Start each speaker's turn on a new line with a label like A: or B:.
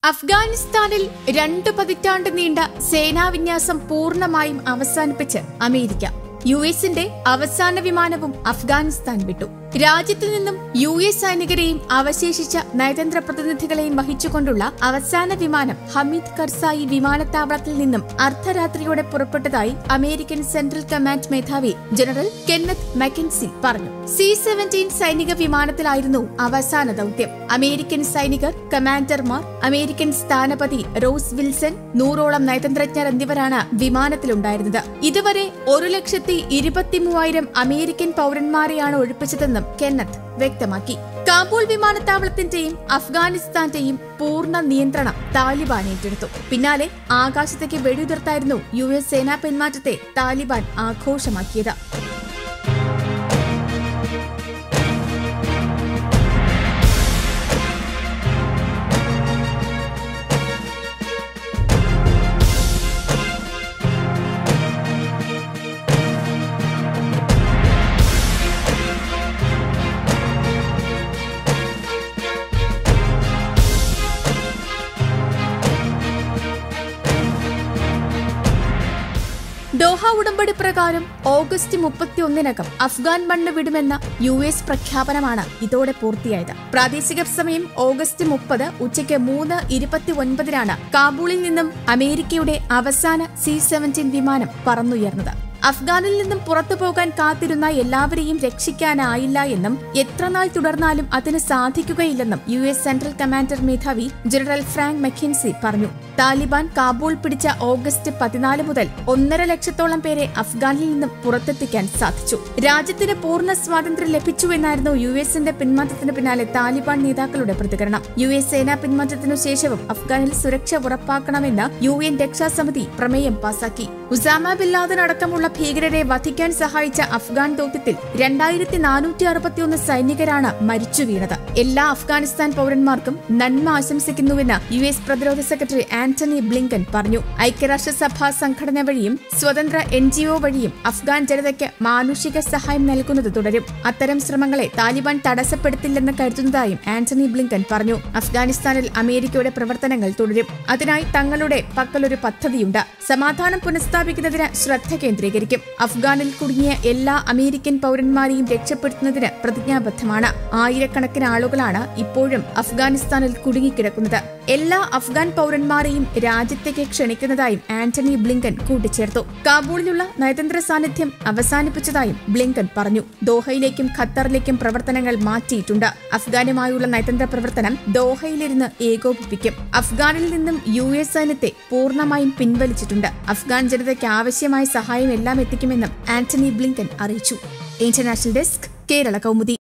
A: അഫ്ഗാനിസ്ഥാനിൽ രണ്ടു പതിറ്റാണ്ട് നീണ്ട സേനാവിന്യാസം പൂർണ്ണമായും അവസാനിപ്പിച്ച് അമേരിക്ക യു എസിന്റെ അവസാന വിമാനവും അഫ്ഗാനിസ്ഥാൻ വിട്ടു രാജ്യത്തു നിന്നും യു എസ് സൈനികരെയും അവശേഷിച്ച നയതന്ത്ര പ്രതിനിധികളെയും വഹിച്ചുകൊണ്ടുള്ള അവസാന വിമാനം ഹമീദ് കർസായി വിമാനത്താവളത്തിൽ നിന്നും അർദ്ധരാത്രിയോടെ പുറപ്പെട്ടതായി അമേരിക്കൻ സെൻട്രൽ കമാൻഡ് മേധാവി ജനറൽ കെന്നത്ത് മെക്കൻസി പറഞ്ഞു സി സെവന്റീൻ സൈനിക വിമാനത്തിലായിരുന്നു അവസാന ദൌത്യം അമേരിക്കൻ സൈനികർ കമാൻഡർമാർ അമേരിക്കൻ സ്ഥാനപതി റോസ് വിൽസൺ നൂറോളം നയതന്ത്രജ്ഞർ എന്നിവരാണ് വിമാനത്തിലുണ്ടായിരുന്നത് ഇതുവരെ ഒരു ലക്ഷത്തി ഇരുപത്തിമൂവായിരം അമേരിക്കൻ പൌരന്മാരെയാണ് ഒഴിപ്പിച്ചതെന്നും കെന്നത്ത് വ്യക്തമാക്കി കാബൂൾ വിമാനത്താവളത്തിന്റെയും അഫ്ഗാനിസ്ഥാന്റെയും പൂർണ്ണ നിയന്ത്രണം താലിബാൻ ഏറ്റെടുത്തു പിന്നാലെ ആകാശത്തേക്ക് വെടിയുതിർത്തായിരുന്നു യു എസ് സേനാ പിന്മാറ്റത്തെ താലിബാൻ ആഘോഷമാക്കിയത് ദോഹ ഉടമ്പടി പ്രകാരം ഓഗസ്റ്റ് മുപ്പത്തിയൊന്നിനകം അഫ്ഗാൻ മണ്ണ് വിടുമെന്ന യു എസ് പ്രഖ്യാപനമാണ് ഇതോടെ പൂർത്തിയായത് പ്രാദേശിക സമയം ഓഗസ്റ്റ് മുപ്പത് ഉച്ചയ്ക്ക് മൂന്ന് ഇരുപത്തി ഒൻപതിനാണ് കാബൂളിൽ നിന്നും അമേരിക്കയുടെ അവസാന സി സെവന്റീൻ വിമാനം പറന്നുയർന്നത് അഫ്ഗാനിൽ നിന്നും പുറത്തു പോകാൻ കാത്തിരുന്ന എല്ലാവരെയും രക്ഷിക്കാനായില്ല എന്നും എത്ര നാൾ തുടർന്നാലും അതിന് സാധിക്കുകയില്ലെന്നും യു എസ് സെൻട്രൽ കമാൻഡർ മേധാവി ജനറൽ ഫ്രാങ്ക് മെക്കിൻസി പറഞ്ഞു താലിബാൻ കാബൂൾ പിടിച്ച ഓഗസ്റ്റ് പതിനാല് മുതൽ ഒന്നര ലക്ഷത്തോളം പേരെ അഫ്ഗാനിൽ നിന്നും പുറത്തെത്തിക്കാൻ സാധിച്ചു രാജ്യത്തിന് പൂർണ്ണ സ്വാതന്ത്ര്യം ലഭിച്ചുവെന്നായിരുന്നു യു എസിന്റെ പിന്മാറ്റത്തിന് പിന്നാലെ താലിബാൻ നേതാക്കളുടെ പ്രതികരണം യു എസ് സേനാ പിന്മാറ്റത്തിനു ശേഷവും അഫ്ഗാനിൽ സുരക്ഷ ഉറപ്പാക്കണമെന്ന് യു എൻ രക്ഷാസമിതി പ്രമേയം പാസാക്കി ഉസാമ ബിൻ ലാദൻ അടക്കമുള്ള ഭീകരരെ വധിക്കാൻ സഹായിച്ച അഫ്ഗാൻ ദൌത്യത്തിൽ രണ്ടായിരത്തി നാനൂറ്റി അറുപത്തിയൊന്ന് സൈനികരാണ് മരിച്ചു വീണത് എല്ലാ അഫ്ഗാനിസ്ഥാൻ പൌരന്മാർക്കും നന്മ ആശംസിക്കുന്നുവെന്ന് യു എസ് പ്രതിരോധ സെക്രട്ടറി ആന്റണി ബ്ലിങ്കൻ പറഞ്ഞു ഐക്യരാഷ്ട്രസഭാ സംഘടന വഴിയും സ്വതന്ത്ര എൻ ജി ഒ വഴിയും അഫ്ഗാൻ ജനതയ്ക്ക് മാനുഷിക സഹായം നൽകുന്നത് തുടരും അത്തരം ശ്രമങ്ങളെ താലിബാൻ തടസ്സപ്പെടുത്തില്ലെന്ന് കരുതുന്നതായും ആന്റണി ബ്ലിങ്കൻ പറഞ്ഞു അഫ്ഗാനിസ്ഥാനിൽ അമേരിക്കയുടെ പ്രവർത്തനങ്ങൾ തുടരും അതിനായി തങ്ങളുടെ പക്കലൊരു പദ്ധതിയുണ്ട് സമാധാനം പുനഃസ്ഥാപിക്കുന്നതിന് ശ്രദ്ധ കേന്ദ്രീകരിക്കും അഫ്ഗാനിൽ കുടുങ്ങിയ എല്ലാ അമേരിക്കൻ പൌരന്മാരെയും രക്ഷപ്പെടുത്തുന്നതിന് പ്രതിജ്ഞാബദ്ധമാണ് ആയിരക്കണക്കിന് ആളുകളാണ് ഇപ്പോഴും അഫ്ഗാനിസ്ഥാനിൽ കുടുങ്ങിക്കിടക്കുന്നത് എല്ലാ അഫ്ഗാൻ പൌരന്മാരെയും രാജ്യത്തേക്ക് ക്ഷണിക്കുന്നതായും ആന്റണി ബ്ലിങ്കൻ കൂട്ടിച്ചേർത്തു കാബൂളിലുള്ള നയതന്ത്ര സാന്നിധ്യം അവസാനിപ്പിച്ചതായും ബ്ലിങ്കൻ പറഞ്ഞു ദോഹയിലേക്കും ഖത്തറിലേക്കും പ്രവർത്തനങ്ങൾ മാറ്റിയിട്ടുണ്ട് അഫ്ഗാനുമായുള്ള നയതന്ത്ര പ്രവർത്തനം ദോഹയിലിരുന്ന് ഏകോപിപ്പിക്കും അഫ്ഗാനിൽ നിന്നും യു എസ് സൈന്യത്തെ പൂർണ്ണമായും പിൻവലിച്ചിട്ടുണ്ട് അഫ്ഗാൻ ജനതയ്ക്ക് ആവശ്യമായ സഹായം എല്ലാം എത്തിക്കുമെന്നും ആന്റണി ബ്ലിങ്കൻ അറിയിച്ചു ഇന്റർനാഷണൽ ഡെസ്ക് കേരള കൗമുദി